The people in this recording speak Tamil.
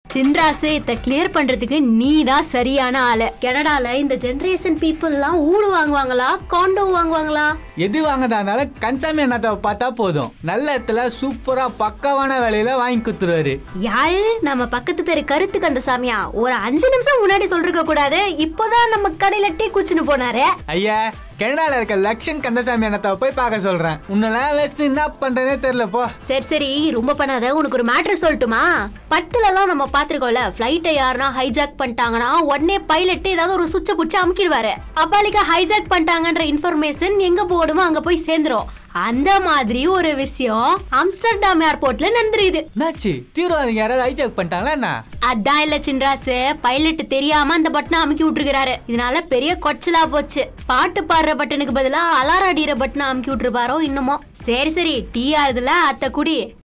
சின்ராசு இத கிளியர் பண்றதுக்கு நீ தான் சரியான ஆளு கனடால இந்த ஜெனரேஷன் பீப்புள் எல்லாம் ஊடு வாங்குவாங்களா காண்டோ வாங்குவாங்களா எது வாங்கதானால கன்சாமி அண்ணாத்தை பார்த்தா போதும் நல்ல இடத்துல சூப்பரா பக்காவான வேலையில வாங்கி கொடுத்துருவாரு யாரு நம்ம பக்கத்து தெரு கருத்து கந்த சாமியா ஒரு அஞ்சு நிமிஷம் முன்னாடி சொல்லிருக்க கூடாது இப்போதான் நம்ம கடையில டீ குச்சின்னு போனாரு ஐயா கனடால இருக்க லக்ஷன் கந்தசாமி அண்ணாத்தை போய் பார்க்க சொல்றேன் உன்னெல்லாம் வச்சுட்டு என்ன பண்றேனே தெரியல போ சரி சரி ரொம்ப பண்ணாத உனக்கு ஒரு மேட்ரு சொல்லட்டுமா படத்துல எல்லாம் நம்ம பாத்துருக்கோம்ல பிளைட்டை யாருன்னா ஹைஜாக் பண்ணிட்டாங்கன்னா உடனே பைலட் ஏதாவது ஒரு சுவிட்ச புடிச்சு அமுக்கிடுவாரு அப்பாலிக்க ஹைஜாக் பண்ணிட்டாங்கன்ற இன்ஃபர்மேஷன் எங்க போடுமோ அங்க போய் சேர்ந்துரும் அந்த மாதிரி ஒரு விஷயம் ஆம்ஸ்டர்டாம் ஏர்போர்ட்ல நடந்துருது என்னாச்சு தீவிரவாதிங்க யாராவது ஹைஜாக் பண்ணிட்டாங்களா என்ன அதான் இல்ல சின்ராசு பைலட் தெரியாம அந்த பட்டனை அமுக்கி விட்டுருக்காரு இதனால பெரிய கொச்சலா போச்சு பாட்டு பாடுற பட்டனுக்கு பதிலா அலாரம் அடிக்கிற பட்டனை அமுக்கி விட்டுருப்பாரோ இன்னுமோ சரி சரி டீ ஆறுதுல அத்த குடி